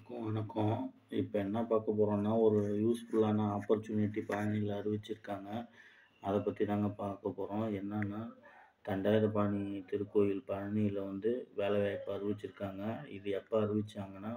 அனைவருக்கும் வணக்கம். இப்ப என்ன பார்க்க போறோம்னா, ஒரு யூஸ்ஃபுல்லான ஆப்பர்ச்சுனிட்டி பழனியில அறிவிச்சிருக்காங்க. அத பத்தி தாங்க பார்க்க போறோம். என்னன்னா, தண்டாயுதபாணி திருக்கோயில் பழனியில வந்து வேலைவாய்ப்பு அறிவிச்சிருக்காங்க. இது எப்ப அறிவிச்சாங்கன்னா,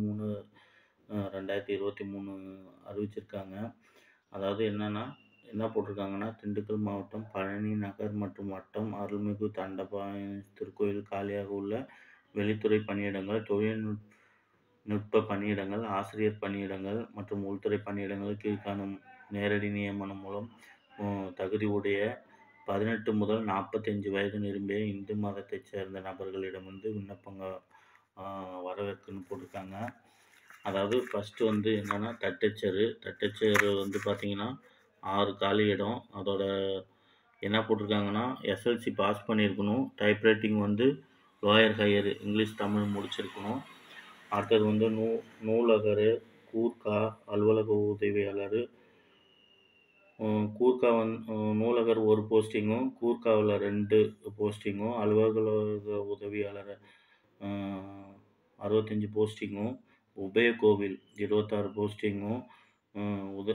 1/3/2023 அறிவிச்சிருக்காங்க. அதாவது என்னன்னா, என்ன போட்டிருக்காங்கன்னா, திண்டுக்கல் மாவட்டம் பழனி நகர் மற்றும் வட்டம் அருள்மிகு தண்டாயுதபாணி திருக்கோயில் காலியாக உள்ள வெளித்துறை பணியிடங்கள், தொழில்நுட் நுட்ப பணியிடங்கள், ஆசிரியர் பணியிடங்கள் மற்றும் உள்துறை பணியிடங்களுக்கு கீழ்காணும் நேரடி நியமனம் மூலம் தகுதி உடைய 18 முதல் 45 வயது நிரம்பிய இந்து மதத்தைச் சேர்ந்த நபர்களிடமிருந்து விண்ணப்பங்கள் வரவேற்குன்னு போட்டிருக்காங்க. அதாவது ஃபர்ஸ்ட்டு வந்து என்னன்னா, தட்டச்சரு. தட்டச்சரு வந்து பார்த்தீங்கன்னா, 6 காலி இடம். அதோட என்ன போட்டிருக்காங்கன்னா, எஸ்எல்சி பாஸ் பண்ணியிருக்கணும். டைப்ரைட்டிங் வந்து லோயர் ஹையர் இங்கிலீஷ், தமிழ் முடிச்சிருக்கணும். அடுத்தது வந்து நூ நூலகரு, கூர்க்கா, அலுவலக உதவியாளரு. கூர்க்கா வந் நூலகர் 1 போஸ்டிங்கும், கூர்க்காவுல 2 போஸ்டிங்கும், அலுவலக உதவியாளர் அ 65 போஸ்டிங்கும், உபயகோவில் 26 போஸ்டிங்கும், அ உத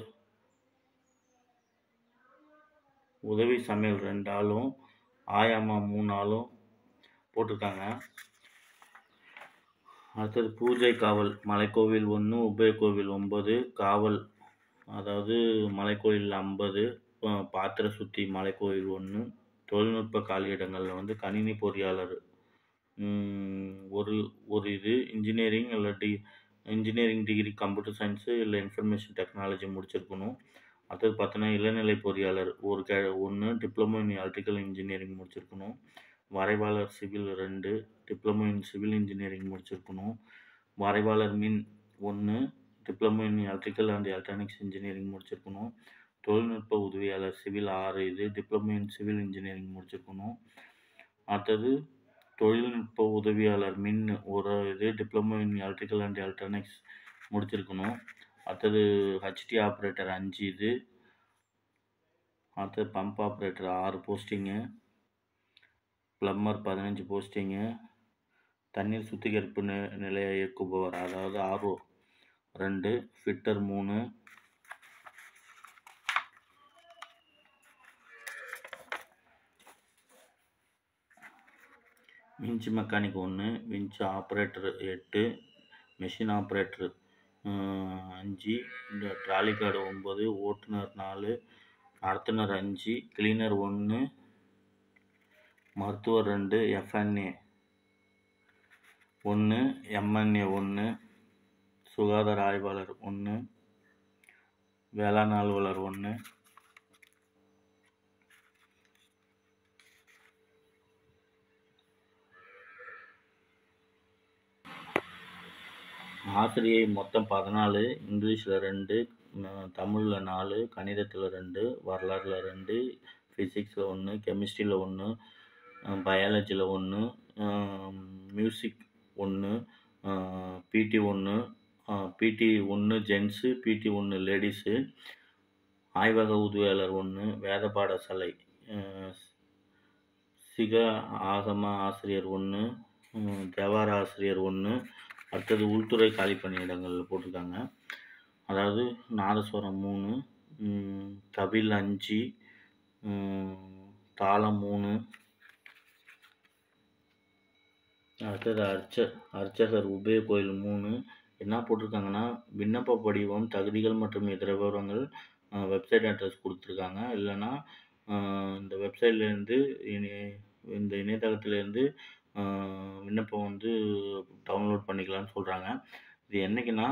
உதவி சமையல் 2 ஆளும், ஆயம்மா 3 ஆளும் போட்டிருக்காங்க. அடுத்தது பூஜை காவல் மலைக்கோவில் 1, உபயகோவில் 9, காவல் அதாவது மலைக்கோயில் 50, பாத்திர சுத்தி மலைக்கோயில் 1, தொழில்நுட்ப காலியிடங்கள்ல வந்து கணினி பொறியாளர் ம் ஒரு ஒரு இது, இன்ஜினியரிங் இல்ல டி இன்ஜினியரிங் டிகிரி கம்ப்யூட்டர் சயின்ஸ் இல்ல இன்ஃபர்மேஷன் டெக்னாலஜி முடிச்சிருக்கணும். அடுத்தது பார்த்தீங்கன்னா, இளநிலை பொறியாளர் ஒரு கே 1, டிப்ளமோ இன் எலக்ட்ரிக்கல் இன்ஜினியரிங் முடிச்சிருக்கணும். வரைவாளர் civil 2, diploma in civil engineering முடிச்சிருக்கணும். வரைவாளர் மின் 1, diploma in electrical and electronics engineering முடிச்சிருக்கணும். தொழில்நுட்ப உதவியாளர் சிவில் 6 இது, டிப்ளமோ இன் சிவில் இன்ஜினியரிங் முடிச்சிருக்கணும். அடுத்தது தொழில்நுட்ப உதவியாளர் மின் ஒரு இது, diploma in electrical and electronics முடிச்சிருக்கணும். அடுத்தது ஹெச்டி ஆப்பரேட்டர் 5 இது. அடுத்தது pump operator 6 posting. Plumber 15 posting. தண்ணீர் சுத்திகரிப்பு நி நிலைய இயக்குபவர் அதாவது RO 2, fitter 3. Winch mechanic 1, winch operator 8, machine operator அ 5, இந்த ட்ராலி கார்டு 9, ஓட்டுநர் 4, நடத்துனர் 5, கிளீனர் 1, மருத்துவர் 2, எஃப்என்ஏ 1, எம்என்ஏ 1, சுகாதார ஆய்வாளர் 1, வேளாண் அலுவலர் 1. ஆசிரியை மொத்தம் 14, இங்கிலீஷ்ல 2, தமிழ்ல 4, கணிதத்துல 2, வரலாறுல 2, பிசிக்ஸ்ல 1, கெமிஸ்ட்ரில 1, பயாலஜில 1, அ மியூசிக் 1, அ பிடி 1, அ பிடி 1 ஜென்ஸு, பிடி 1 லேடீஸு. ஆய்வக உதவியாளர் 1, வேத பாடசாலை அ சிக ஆகம ஆசிரியர் 1, தேவார ஆசிரியர் 1. அடுத்தது உள்துறை காலி பணியிடங்கள் போட்டிருக்காங்க. அதாவது நாதசுவரம் 3, ம் தவில் 5, ம் தாளம் 3. அடுத்தது அர்ச்ச அர்ச்சகர் உபயகோயில் 3. என்ன போட்டிருக்காங்கன்னா, விண்ணப்ப படிவம், தகுதிகள் மற்றும் இதர விவரங்கள் அ வெப்சைட் அட்ரஸ் குடுத்துருக்காங்க. இல்லன்னா, அ இந்த வெப்சைட்லேருந்து இனி இந்த இணையதளத்திலேருந்து அ விண்ணப்பம் வந்து டவுன்லோட் பண்ணிக்கலாம்னு சொல்றாங்க. இது என்னைக்குன்னா,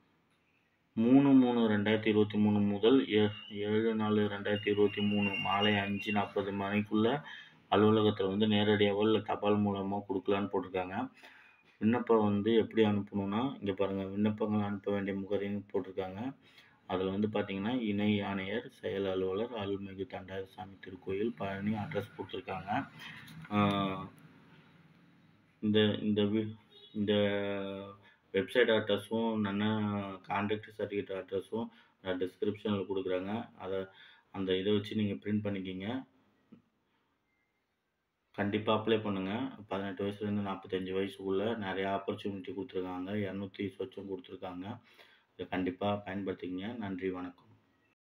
3/3/2023 முதல் எ 7/4/2023 மாலை 5:40 மணிக்குள்ள அலுவலகத்துல வந்து நேரடியாவோ இல்ல தபால் மூலமா குடுக்கலாம்னு போட்டிருக்காங்க. விண்ணப்பம் வந்து எப்படி அனுப்பணும்னா, இங்க பாருங்க விண்ணப்பங்கள் அனுப்ப வேண்டிய முகவரின்னு போட்டிருக்காங்க. அதுல வந்து பார்த்தீங்கன்னா, இணை ஆணையர், செயல் அலுவலர், அருள்மிகு தண்டாயுதசாமி திருக்கோயில், பழனி அட்ரஸ் குடுத்துருக்காங்க. அ இந்த இந்த வி இந்த வெப்சைட் அட்ரஸும் இல்லன்னா கான்டாக்ட் சர்டிஃபிகேட் அட்ரஸும் நான் டிஸ்கிரிப்ஷன்ல குடுக்குறேங்க. அத அந்த இத வச்சு நீங்க பிரிண்ட் பண்ணிக்கங்க. கண்டிப்பாக அப்ளை பண்ணுங்கள் பதினெட்டு வயசுலேருந்து நாற்பத்தஞ்சு வயசுக்குள்ளே நிறையா ஆப்பர்ச்சுனிட்டி கொடுத்துருக்காங்க இரநூத்தி சொச்சம் கொடுத்துருக்காங்க இதை கண்டிப்பாக பயன்படுத்திக்கங்க நன்றி வணக்கம்